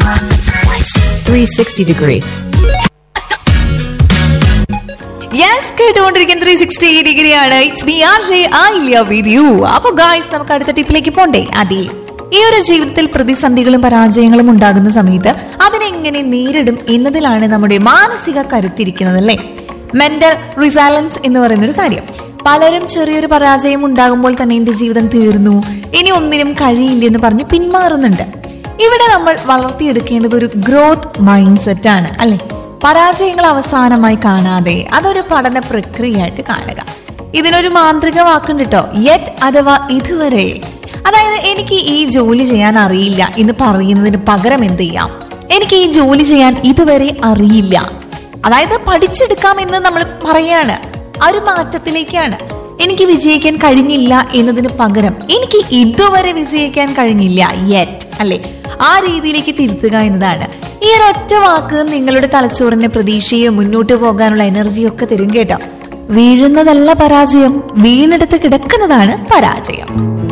360 degree. Yes കേട്ടുകൊണ്ടിരിക്കുന്ന three sixty degree ആണ് it's B R J I with you അപ്പൊ guys നമുക്ക് അടുത്ത ടിപ്പിലേക്ക് പോണ്ടേ അതെ ഈ ഒരു ജീവിതത്തിൽ പ്രതിസന്ധികളും പരാജയങ്ങളും ഉണ്ടാകുന്ന സമയത്ത് അതിനെങ്ങനെ നേരിടും എന്നതിലാണ് നമ്മുടെ മാനസിക കരുത്തിരിക്കുന്നത് അല്ലേ മെന്റൽ റിസാലൻസ് എന്ന് പറയുന്ന ഒരു കാര്യം പലരും ചെറിയൊരു പരാജയം ഉണ്ടാകുമ്പോൾ തന്നെ എന്റെ ജീവിതം തീർന്നു ഇനി ഒന്നിനും കഴിയില്ലെന്ന് പറഞ്ഞ് പിന്മാറുന്നുണ്ട് ഇവിടെ നമ്മൾ വളർത്തിയെടുക്കേണ്ടത് ഒരു ഗ്രോത്ത് മൈൻഡ് സെറ്റ് ആണ് അല്ലെ പരാജയങ്ങൾ അവസാനമായി കാണാതെ അതൊരു പഠന പ്രക്രിയയായിട്ട് കാണുക ഇതിനൊരു മാന്ത്രിക വാക്കുണ്ട് കേട്ടോ യെറ്റ് അഥവാ ഇതുവരെ അതായത് എനിക്ക് ഈ ജോലി ചെയ്യാൻ അറിയില്ല എന്ന് പറയുന്നതിന് പകരം എന്ത് ചെയ്യാം എനിക്ക് ഈ ജോലി ചെയ്യാൻ ഇതുവരെ അറിയില്ല അതായത് പഠിച്ചെടുക്കാം എന്ന് നമ്മൾ പറയാണ് ആ ഒരു മാറ്റത്തിലേക്കാണ് എനിക്ക് വിജയിക്കാൻ കഴിഞ്ഞില്ല എന്നതിന് പകരം എനിക്ക് ഇതുവരെ വിജയിക്കാൻ കഴിഞ്ഞില്ല യെറ്റ് അല്ലെ ആ രീതിയിലേക്ക് തിരുത്തുക എന്നതാണ് ഈ ഒരൊറ്റ വാക്ക് നിങ്ങളുടെ തലച്ചോറിന്റെ പ്രതീക്ഷയും മുന്നോട്ട് പോകാനുള്ള എനർജിയും ഒക്കെ തരും കേട്ടോ വീഴുന്നതല്ല പരാജയം വീണെടുത്ത് കിടക്കുന്നതാണ് പരാജയം